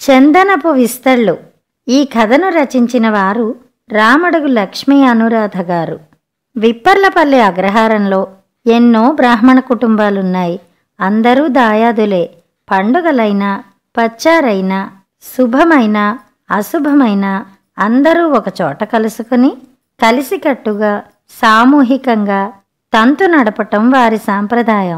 చందనపు విస్తళ్ళు ఈ కథను రచించిన వారు రామడుగు లక్ష్మీ అనురాధ గారు విప్పర్లపల్లి అగ్రహారంలో ఎన్నో బ్రాహ్మణ కుటుంబాలున్నాయి అందరూ దాయాదులే పండుగలైనా పచ్చారైనా శుభమైన అశుభమైన అందరూ ఒక చోట కలుసుకుని కలిసికట్టుగా సామూహికంగా తంతు నడపటం వారి సాంప్రదాయం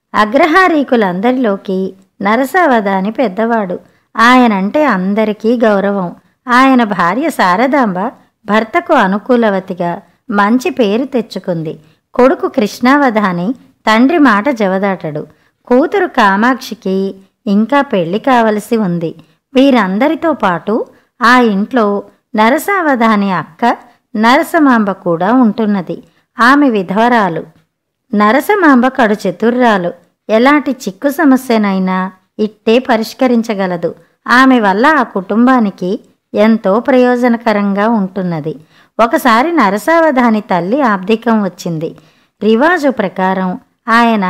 అగ్రహారీకులందరిలోకి నరసావధాని పెద్దవాడు ఆయనంటే అందరికీ గౌరవం ఆయన భార్య శారదాంబ భర్తకు అనుకూలవతిగా మంచి పేరు తెచ్చుకుంది కొడుకు కృష్ణావధాని తండ్రి మాట జవదాటడు కూతురు కామాక్షికి ఇంకా పెళ్లి కావలసి ఉంది వీరందరితో పాటు ఆ ఇంట్లో నరసావధాని అక్క నరసమాంబ కూడా ఉంటున్నది ఆమె విధవరాలు నరసమాంబ కడు చతుర్రాలు ఎలాంటి చిక్కు సమస్యనైనా ఇట్టే పరిష్కరించగలదు ఆమె వల్ల ఆ కుటుంబానికి ఎంతో ప్రయోజనకరంగా ఉంటున్నది ఒకసారి నరసావధాని తల్లి ఆబ్దికం వచ్చింది రివాజు ప్రకారం ఆయన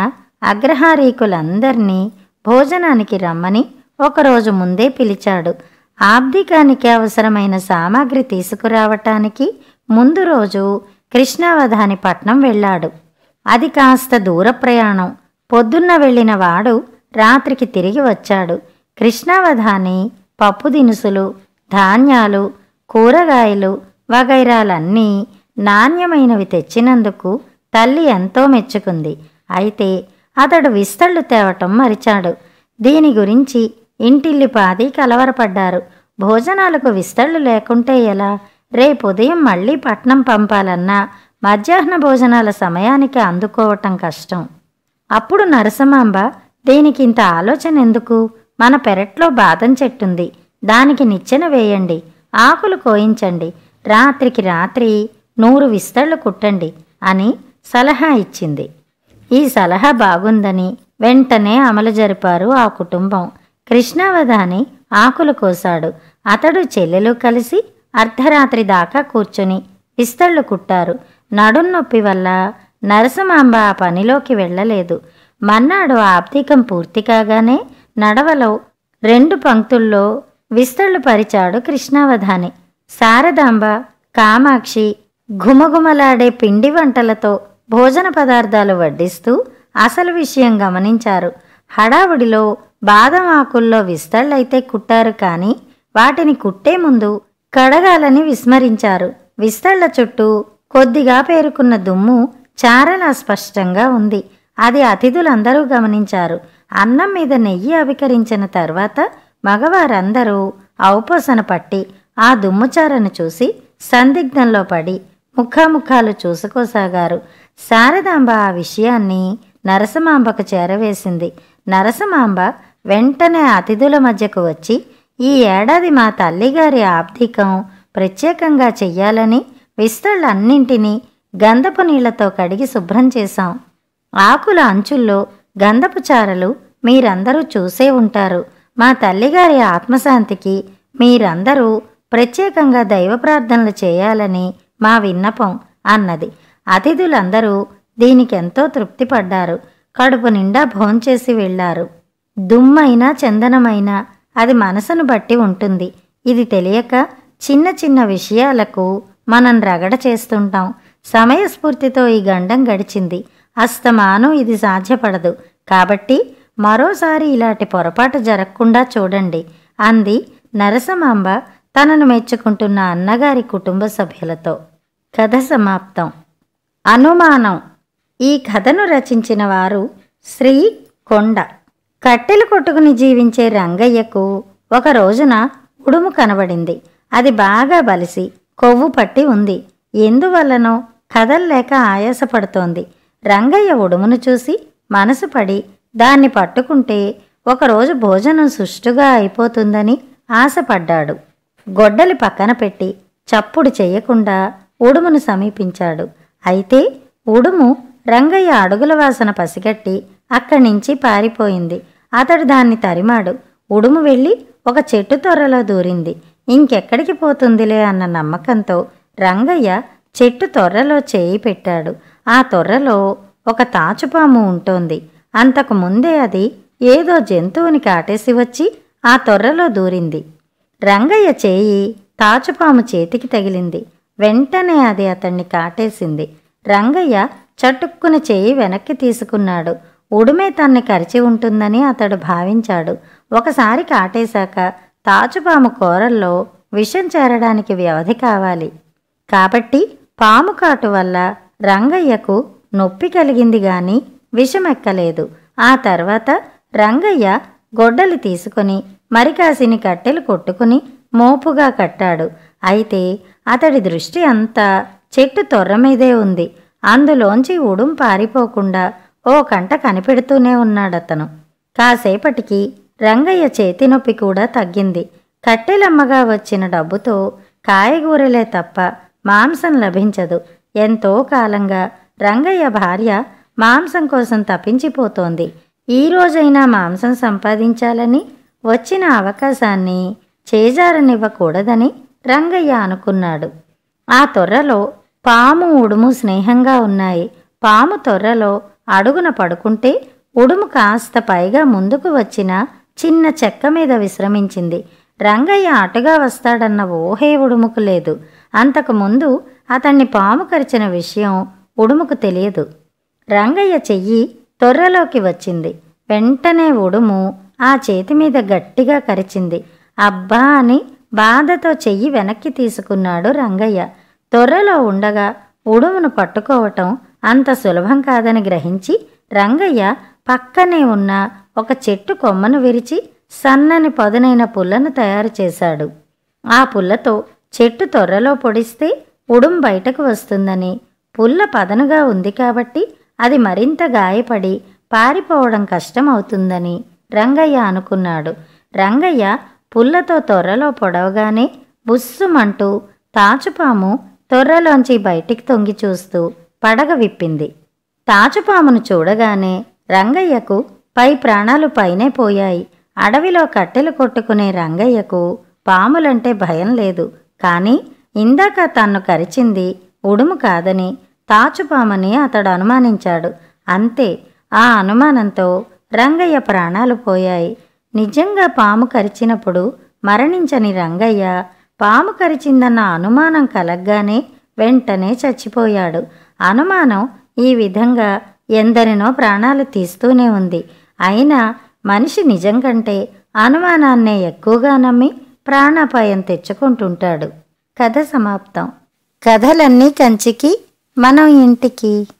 అగ్రహారీకులందరినీ భోజనానికి రమ్మని ఒకరోజు ముందే పిలిచాడు ఆబ్దికానికి అవసరమైన సామాగ్రి తీసుకురావటానికి ముందు రోజు కృష్ణావధాని పట్నం వెళ్ళాడు అది కాస్త దూర ప్రయాణం పొద్దున్న వెళ్ళిన వాడు రాత్రికి తిరిగి వచ్చాడు కృష్ణావధాని పప్పు దినుసులు ధాన్యాలు కూరగాయలు వగైరాలన్నీ నాణ్యమైనవి తెచ్చినందుకు తల్లి ఎంతో మెచ్చుకుంది అయితే అతడు విస్తళ్ళు తేవటం మరిచాడు దీని గురించి ఇంటిల్లిపాది కలవరపడ్డారు భోజనాలకు విస్తళ్ళు లేకుంటే ఎలా రేపు ఉదయం మళ్ళీ పట్నం పంపాలన్నా మధ్యాహ్న భోజనాల సమయానికి అందుకోవటం కష్టం అప్పుడు నరసమాంబ దీనికి ఇంత ఆలోచన ఎందుకు మన పెరట్లో బాదం చెట్టుంది దానికి నిచ్చెన వేయండి ఆకులు కోయించండి రాత్రికి రాత్రి నూరు విస్తళ్ళు కుట్టండి అని సలహా ఇచ్చింది ఈ సలహా బాగుందని వెంటనే అమలు జరిపారు ఆ కుటుంబం కృష్ణావధాని ఆకులు కోసాడు అతడు చెల్లెలు కలిసి అర్ధరాత్రి దాకా కూర్చుని విస్తళ్ళు కుట్టారు నడున్నొప్పి వల్ల నరసమాంబ ఆ పనిలోకి వెళ్ళలేదు మన్నాడు ఆప్తికం పూర్తి కాగానే నడవలో రెండు పంక్తుల్లో విస్తళ్ళు పరిచాడు కృష్ణావధాని శారదాంబ కామాక్షి ఘుమఘుమలాడే పిండి వంటలతో భోజన పదార్థాలు వడ్డిస్తూ అసలు విషయం గమనించారు హడావుడిలో బాదం ఆకుల్లో విస్తళ్ళైతే కుట్టారు కానీ వాటిని కుట్టే ముందు కడగాలని విస్మరించారు విస్తళ్ల చుట్టూ కొద్దిగా పేరుకున్న దుమ్ము చారలా స్పష్టంగా ఉంది అది అతిథులందరూ గమనించారు అన్నం మీద నెయ్యి అవికరించిన తర్వాత మగవారందరూ ఔపోసన పట్టి ఆ దుమ్ముచారను చూసి సందిగ్ధంలో పడి ముఖాముఖాలు చూసుకోసాగారు శారదాంబ ఆ విషయాన్ని నరసమాంబకు చేరవేసింది నరసమాంబ వెంటనే అతిథుల మధ్యకు వచ్చి ఈ ఏడాది మా తల్లిగారి ఆబ్దికం ప్రత్యేకంగా చెయ్యాలని విస్తళ్ళన్నింటినీ గంధపు నీళ్లతో కడిగి శుభ్రం చేశాం ఆకుల అంచుల్లో గంధపు చారలు మీరందరూ చూసే ఉంటారు మా తల్లిగారి ఆత్మశాంతికి మీరందరూ ప్రత్యేకంగా దైవ ప్రార్థనలు చేయాలని మా విన్నపం అన్నది అతిథులందరూ దీనికెంతో తృప్తిపడ్డారు కడుపు నిండా భోంచేసి వెళ్ళారు దుమ్మైనా చందనమైనా అది మనసును బట్టి ఉంటుంది ఇది తెలియక చిన్న చిన్న విషయాలకు మనం రగడ చేస్తుంటాం సమయస్ఫూర్తితో ఈ గండం గడిచింది అస్తమానం ఇది సాధ్యపడదు కాబట్టి మరోసారి ఇలాంటి పొరపాటు జరగకుండా చూడండి అంది నరసమాంబ తనను మెచ్చుకుంటున్న అన్నగారి కుటుంబ సభ్యులతో కథ సమాప్తం అనుమానం ఈ కథను రచించిన వారు శ్రీ కొండ కట్టెలు కొట్టుకుని జీవించే రంగయ్యకు ఒక రోజున ఉడుము కనబడింది అది బాగా బలిసి కొవ్వు పట్టి ఉంది ఎందువల్లనో కదల్లేక ఆయాసపడుతోంది రంగయ్య ఉడుమును చూసి మనసు పడి దాన్ని పట్టుకుంటే ఒకరోజు భోజనం సుష్టుగా అయిపోతుందని ఆశపడ్డాడు గొడ్డలి పక్కన పెట్టి చప్పుడు చెయ్యకుండా ఉడుమును సమీపించాడు అయితే ఉడుము రంగయ్య అడుగుల వాసన పసిగట్టి అక్కడి నుంచి పారిపోయింది అతడు దాన్ని తరిమాడు ఉడుము వెళ్ళి ఒక చెట్టు తొర్రలో దూరింది ఇంకెక్కడికి పోతుందిలే అన్న నమ్మకంతో రంగయ్య చెట్టు తొర్రలో చేయి పెట్టాడు ఆ తొర్రలో ఒక తాచుపాము ఉంటోంది అంతకు ముందే అది ఏదో జంతువుని కాటేసి వచ్చి ఆ తొర్రలో దూరింది రంగయ్య చేయి తాచుపాము చేతికి తగిలింది వెంటనే అది అతన్ని కాటేసింది రంగయ్య చటుక్కున చేయి వెనక్కి తీసుకున్నాడు ఉడుమే తన్ని కరిచి ఉంటుందని అతడు భావించాడు ఒకసారి కాటేశాక తాచుపాము కూరల్లో విషం చేరడానికి వ్యవధి కావాలి కాబట్టి పాము కాటు వల్ల రంగయ్యకు నొప్పి కలిగింది గాని విషమెక్కలేదు ఆ తర్వాత రంగయ్య గొడ్డలి తీసుకుని మరికాసిని కట్టెలు కొట్టుకుని మోపుగా కట్టాడు అయితే అతడి దృష్టి అంతా చెట్టు తొర్ర మీదే ఉంది అందులోంచి ఉడుం పారిపోకుండా ఓ కంట కనిపెడుతూనే ఉన్నాడతను కాసేపటికి రంగయ్య చేతి నొప్పి కూడా తగ్గింది కట్టెలమ్మగా వచ్చిన డబ్బుతో కాయగూరలే తప్ప మాంసం లభించదు ఎంతో కాలంగా రంగయ్య భార్య మాంసం కోసం తప్పించిపోతోంది ఈ రోజైనా మాంసం సంపాదించాలని వచ్చిన అవకాశాన్ని చేజారనివ్వకూడదని రంగయ్య అనుకున్నాడు ఆ తొర్రలో పాము ఉడుము స్నేహంగా ఉన్నాయి పాము తొర్రలో అడుగున పడుకుంటే ఉడుము కాస్త పైగా ముందుకు వచ్చిన చిన్న చెక్క మీద విశ్రమించింది రంగయ్య అటుగా వస్తాడన్న ఊహే ఉడుముకు లేదు అంతకుముందు అతన్ని పాము కరిచిన విషయం ఉడుముకు తెలియదు రంగయ్య చెయ్యి తొర్రలోకి వచ్చింది వెంటనే ఉడుము ఆ చేతి మీద గట్టిగా కరిచింది అబ్బా అని బాధతో చెయ్యి వెనక్కి తీసుకున్నాడు రంగయ్య తొర్రలో ఉండగా ఉడుమును పట్టుకోవటం అంత సులభం కాదని గ్రహించి రంగయ్య పక్కనే ఉన్న ఒక చెట్టు కొమ్మను విరిచి సన్నని పదునైన పుల్లను తయారు చేశాడు ఆ పుల్లతో చెట్టు తొర్రలో పొడిస్తే ఉడుం బయటకు వస్తుందని పుల్ల పదనుగా ఉంది కాబట్టి అది మరింత గాయపడి పారిపోవడం కష్టమవుతుందని రంగయ్య అనుకున్నాడు రంగయ్య పుల్లతో తొర్రలో పొడవగానే బుస్సుమంటూ తాచుపాము తొర్రలోంచి బయటికి తొంగి చూస్తూ పడగ విప్పింది తాచుపామును చూడగానే రంగయ్యకు పై ప్రాణాలు పైనే పోయాయి అడవిలో కట్టెలు కొట్టుకునే రంగయ్యకు పాములంటే భయం లేదు కానీ ఇందాక తన్ను కరిచింది ఉడుము కాదని తాచుపామని అతడు అనుమానించాడు అంతే ఆ అనుమానంతో రంగయ్య ప్రాణాలు పోయాయి నిజంగా పాము కరిచినప్పుడు మరణించని రంగయ్య పాము కరిచిందన్న అనుమానం కలగ్గానే వెంటనే చచ్చిపోయాడు అనుమానం ఈ విధంగా ఎందరినో ప్రాణాలు తీస్తూనే ఉంది అయినా మనిషి నిజం కంటే అనుమానాన్నే ఎక్కువగా నమ్మి ప్రాణాపాయం తెచ్చుకుంటుంటాడు కథ సమాప్తం కథలన్నీ కంచికి మనం ఇంటికి